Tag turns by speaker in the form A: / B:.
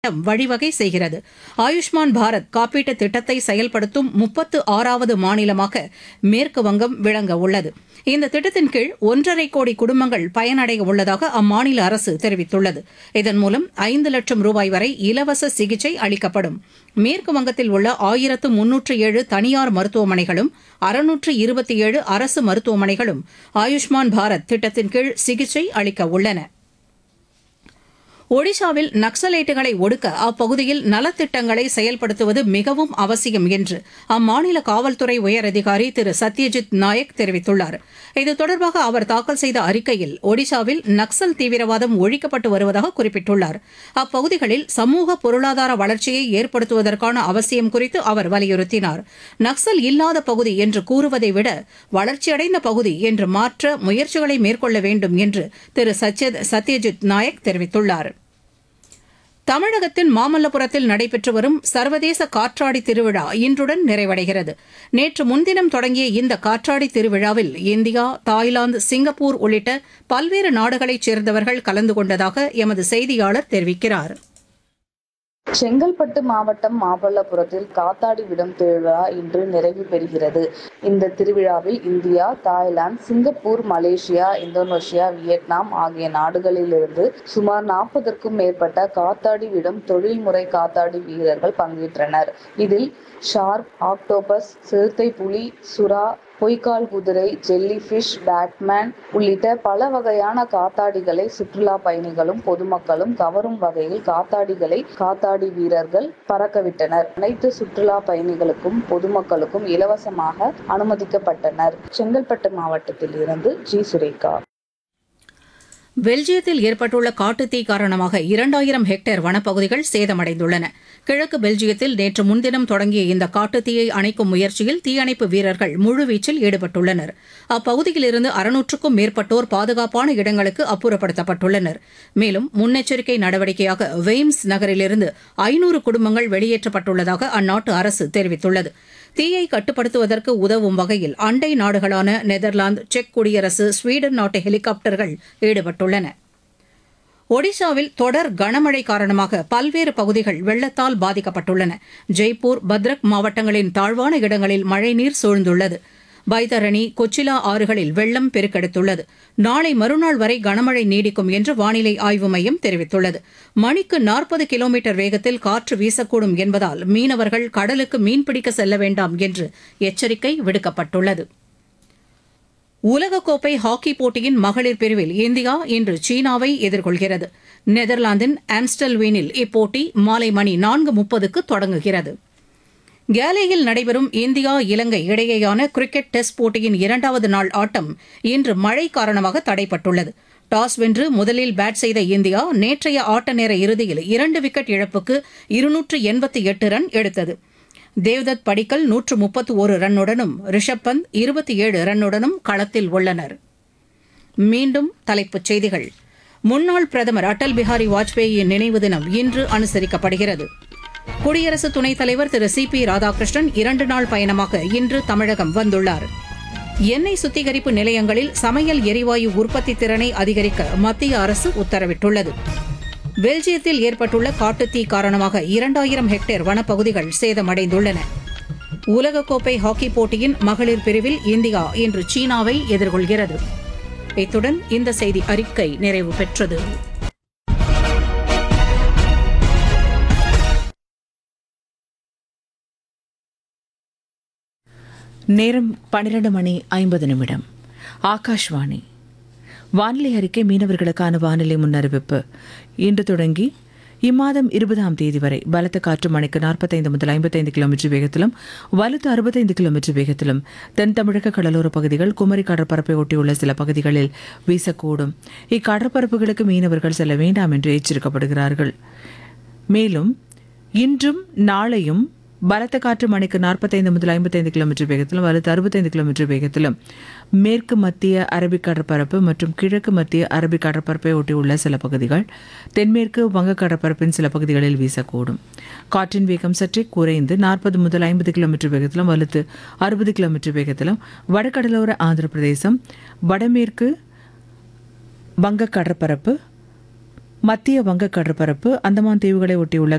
A: திட்டம் வழிவகை செய்கிறது ஆயுஷ்மான் பாரத் காப்பீட்டு திட்டத்தை செயல்படுத்தும் முப்பத்து ஆறாவது மாநிலமாக மேற்கு வங்கம் விளங்க உள்ளது இந்த திட்டத்தின் கீழ் ஒன்றரை கோடி குடும்பங்கள் பயனடைய உள்ளதாக அம்மாநில அரசு தெரிவித்துள்ளது இதன் மூலம் ஐந்து லட்சம் ரூபாய் வரை இலவச சிகிச்சை அளிக்கப்படும் மேற்கு வங்கத்தில் உள்ள ஆயிரத்து முன்னூற்று ஏழு தனியார் மருத்துவமனைகளும் அறுநூற்று இருபத்தி ஏழு அரசு மருத்துவமனைகளும் ஆயுஷ்மான் பாரத் திட்டத்தின் கீழ் சிகிச்சை அளிக்க உள்ளன ஒடிஷாவில் நக்சலைட்டுகளை ஒடுக்க அப்பகுதியில் நலத்திட்டங்களை செயல்படுத்துவது மிகவும் அவசியம் என்று அம்மாநில காவல்துறை உயரதிகாரி திரு சத்யஜித் நாயக் தெரிவித்துள்ளார் இது தொடர்பாக அவர் தாக்கல் செய்த அறிக்கையில் ஒடிஷாவில் நக்சல் தீவிரவாதம் ஒழிக்கப்பட்டு வருவதாக குறிப்பிட்டுள்ளார் அப்பகுதிகளில் சமூக பொருளாதார வளர்ச்சியை ஏற்படுத்துவதற்கான அவசியம் குறித்து அவர் வலியுறுத்தினார் நக்சல் இல்லாத பகுதி என்று கூறுவதை விட வளர்ச்சியடைந்த பகுதி என்று மாற்ற முயற்சிகளை மேற்கொள்ள வேண்டும் என்று திரு சத்யஜித் நாயக் தெரிவித்துள்ளார் தமிழகத்தின் மாமல்லபுரத்தில் நடைபெற்று வரும் சர்வதேச காற்றாடி திருவிழா இன்றுடன் நிறைவடைகிறது நேற்று முன்தினம் தொடங்கிய இந்த காற்றாடி திருவிழாவில் இந்தியா தாய்லாந்து சிங்கப்பூர் உள்ளிட்ட பல்வேறு நாடுகளைச் சேர்ந்தவர்கள் கலந்து கொண்டதாக எமது செய்தியாளர் தெரிவிக்கிறார்
B: செங்கல்பட்டு மாவட்டம் மாமல்லபுரத்தில் காத்தாடி விடும் திருவிழா இன்று நிறைவு பெறுகிறது இந்த திருவிழாவில் India Thailand Singapore Malaysia Indonesia Vietnam ஆகிய நாடுகளிலிருந்து சுமார் நாற்பதற்கும் மேற்பட்ட காத்தாடி விடும் தொழில்முறை காத்தாடி வீரர்கள் பங்கேற்றனர் இதில் ஷார்க் ஆக்டோபஸ் சிறுத்தை புலி சுறா பொய்க்கால் குதிரை ஜெல்லி ஃபிஷ் பேட்மேன் உள்ளிட்ட பல வகையான காத்தாடிகளை சுற்றுலா பயணிகளும் பொதுமக்களும் கவரும் வகையில் காத்தாடிகளை காத்தாடி வீரர்கள் பறக்கவிட்டனர் அனைத்து சுற்றுலா பயணிகளுக்கும் பொதுமக்களுக்கும் இலவசமாக அனுமதிக்கப்பட்டனர் செங்கல்பட்டு மாவட்டத்தில் இருந்து ஜி சுரேகா
A: பெல்ஜியத்தில் ஏற்பட்டுள்ள காட்டுத்தீ காரணமாக இரண்டாயிரம் ஹெக்டேர் வனப்பகுதிகள் சேதமடைந்துள்ளன கிழக்கு பெல்ஜியத்தில் நேற்று முன்தினம் தொடங்கிய இந்த காட்டுத்தீயை அணைக்கும் முயற்சியில் தீயணைப்பு வீரர்கள் முழுவீச்சில் ஈடுபட்டுள்ளனர் அப்பகுதியிலிருந்து அறுநூற்றுக்கும் மேற்பட்டோர் பாதுகாப்பான இடங்களுக்கு அப்புறப்படுத்தப்பட்டுள்ளனர் மேலும் முன்னெச்சரிக்கை நடவடிக்கையாக வெய்ம்ஸ் நகரிலிருந்து ஐநூறு குடும்பங்கள் வெளியேற்றப்பட்டுள்ளதாக அந்நாட்டு அரசு தெரிவித்துள்ளது தீயை கட்டுப்படுத்துவதற்கு உதவும் வகையில் அண்டை நாடுகளான நெதர்லாந்து செக் குடியரசு ஸ்வீடன் நாட்டு ஹெலிகாப்டர்கள் ஈடுபட்டுள்ளன ஒடிஷாவில் தொடர் கனமழை காரணமாக பல்வேறு பகுதிகள் வெள்ளத்தால் பாதிக்கப்பட்டுள்ளன ஜெய்ப்பூர் பத்ரக் மாவட்டங்களின் தாழ்வான இடங்களில் மழைநீர் சூழ்ந்துள்ளது பைதரணி கொச்சிலா ஆறுகளில் வெள்ளம் பெருக்கெடுத்துள்ளது நாளை மறுநாள் வரை கனமழை நீடிக்கும் என்று வானிலை ஆய்வு மையம் தெரிவித்துள்ளது மணிக்கு நாற்பது கிலோமீட்டர் வேகத்தில் காற்று வீசக்கூடும் என்பதால் மீனவர்கள் கடலுக்கு மீன்பிடிக்க செல்ல வேண்டாம் என்று எச்சரிக்கை விடுக்கப்பட்டுள்ளது உலகக்கோப்பை ஹாக்கி போட்டியின் மகளிர் பிரிவில் இந்தியா இன்று சீனாவை எதிர்கொள்கிறது நெதர்லாந்தின் ஆம்ஸ்டல்வீனில் இப்போட்டி மாலை மணி நான்கு முப்பதுக்கு தொடங்குகிறது கேலேயில் நடைபெறும் இந்தியா இலங்கை இடையேயான கிரிக்கெட் டெஸ்ட் போட்டியின் இரண்டாவது நாள் ஆட்டம் இன்று மழை காரணமாக தடைப்பட்டுள்ளது டாஸ் வென்று முதலில் பேட் செய்த இந்தியா நேற்றைய ஆட்ட நேர இறுதியில் இரண்டு விக்கெட் இழப்புக்கு இருநூற்று எண்பத்தி எட்டு ரன் எடுத்தது தேவ்தத் படிக்கல் நூற்று முப்பத்து ஒரு ரன்னுடனும் ரிஷப் பந்த் இருபத்தி ஏழு ரன்னுடனும் களத்தில் உள்ளனர் மீண்டும் தலைப்புச் செய்திகள் முன்னாள் பிரதமர் அடல் பிஹாரி வாஜ்பேயியின் நினைவு தினம் இன்று அனுசரிக்கப்படுகிறது குடியரசு துணைத் தலைவர் திரு சி பி ராதாகிருஷ்ணன் இரண்டு நாள் பயணமாக இன்று தமிழகம் வந்துள்ளார் எண்ணெய் சுத்திகரிப்பு நிலையங்களில் சமையல் எரிவாயு உற்பத்தி திறனை அதிகரிக்க மத்திய அரசு உத்தரவிட்டுள்ளது பெல்ஜியத்தில் ஏற்பட்டுள்ள காட்டுத்தீ காரணமாக இரண்டாயிரம் ஹெக்டேர் வனப்பகுதிகள் சேதமடைந்துள்ளன உலகக்கோப்பை ஹாக்கி போட்டியின் மகளிர் பிரிவில் இந்தியா இன்று சீனாவை எதிர்கொள்கிறது இத்துடன் இந்த செய்தி அறிக்கை நிறைவு பெற்றது
C: நேரம் பன்னிரண்டு மணி ஐம்பது நிமிடம் ஆகாஷ்வாணி வானிலை அறிக்கை மீனவர்களுக்கான வானிலை முன்னறிவிப்பு இன்று தொடங்கி இம்மாதம் இருபதாம் தேதி வரை பலத்த காற்று மணிக்கு நாற்பத்தைந்து முதல் ஐம்பத்தைந்து கிலோமீட்டர் வேகத்திலும் வலுத்து அறுபத்தைந்து கிலோமீட்டர் வேகத்திலும் தென் தமிழக கடலோர பகுதிகள் குமரி கடற்பரப்பை ஒட்டியுள்ள சில பகுதிகளில் வீசக்கூடும் இக்கடற்பரப்புகளுக்கு மீனவர்கள் செல்ல வேண்டாம் என்று எச்சரிக்கப்படுகிறார்கள் மேலும் இன்றும் நாளையும் பலத்த காற்று மணிக்கு நாற்பத்தைந்து முதல் ஐம்பத்தைந்து கிலோமீட்டர் வேகத்திலும் வலுத்து அறுபத்தைந்து கிலோமீட்டர் வேகத்திலும் மேற்கு மத்திய அரபிக் கடற்பரப்பு மற்றும் கிழக்கு மத்திய அரபிக் கடற்பரப்பை ஒட்டியுள்ள சில பகுதிகள் தென்மேற்கு வங்க கடற்பரப்பின் சில பகுதிகளில் வீசக்கூடும் காற்றின் வேகம் சற்றே குறைந்து நாற்பது முதல் ஐம்பது கிலோமீட்டர் வேகத்திலும் வலுத்து அறுபது கிலோமீட்டர் வேகத்திலும் வடகடலோர ஆந்திர பிரதேசம் வடமேற்கு வங்க கடற்பரப்பு மத்திய வங்க கடற்பரப்பு அந்தமான் தீவுகளை ஒட்டியுள்ள